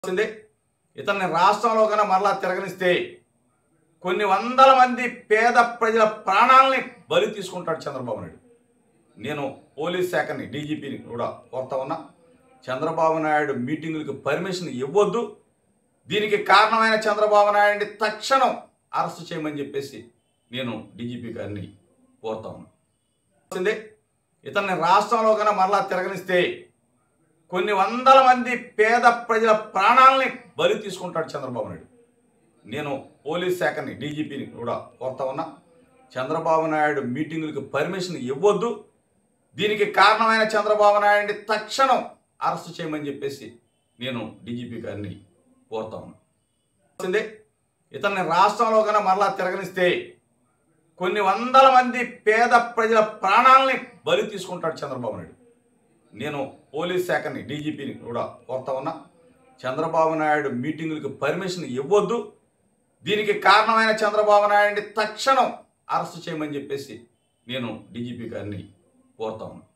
వచ్చింది ఇతన్ని రాష్ట్రంలో కన్నా మరలా తిరగనిస్తే కొన్ని వందల మంది పేద ప్రజల ప్రాణాలని బలి తీసుకుంటాడు చంద్రబాబు నాయుడు నేను పోలీస్ శాఖని డీజీపీని కూడా కోరుతా ఉన్నా చంద్రబాబు నాయుడు మీటింగులకు పర్మిషన్ ఇవ్వద్దు దీనికి కారణమైన చంద్రబాబు నాయుడిని తక్షణం అరెస్ట్ చేయమని చెప్పేసి నేను డీజీపీ గారిని కోరుతా ఉన్నా వచ్చింది ఇతన్ని రాష్ట్రంలో కన్నా మరలా తిరగనిస్తే కొన్ని వందల మంది పేద ప్రజల ప్రాణాలని బలి తీసుకుంటాడు చంద్రబాబు నాయుడు నేను పోలీస్ శాఖని డీజీపీని కూడా కోరుతా ఉన్నా చంద్రబాబు నాయుడు మీటింగులకు పర్మిషన్ ఇవ్వద్దు దీనికి కారణమైన చంద్రబాబు నాయుడిని తక్షణం అరెస్ట్ చేయమని చెప్పేసి నేను డీజీపీ గారిని కోరుతా ఉన్నా వచ్చింది ఇతన్ని రాష్ట్రంలో కన్నా మరలా తిరగనిస్తే కొన్ని వందల మంది పేద ప్రజల ప్రాణాలని బలి తీసుకుంటాడు చంద్రబాబు నాయుడు నేను పోలీస్ శాఖని డీజీపీని కూడా కోరుతా ఉన్నా చంద్రబాబు నాయుడు మీటింగులకు పర్మిషన్ ఇవ్వద్దు దీనికి కారణమైన చంద్రబాబు నాయుడిని తక్షణం అరెస్ట్ చేయమని చెప్పేసి నేను డీజీపీ గారిని కోరుతా ఉన్నా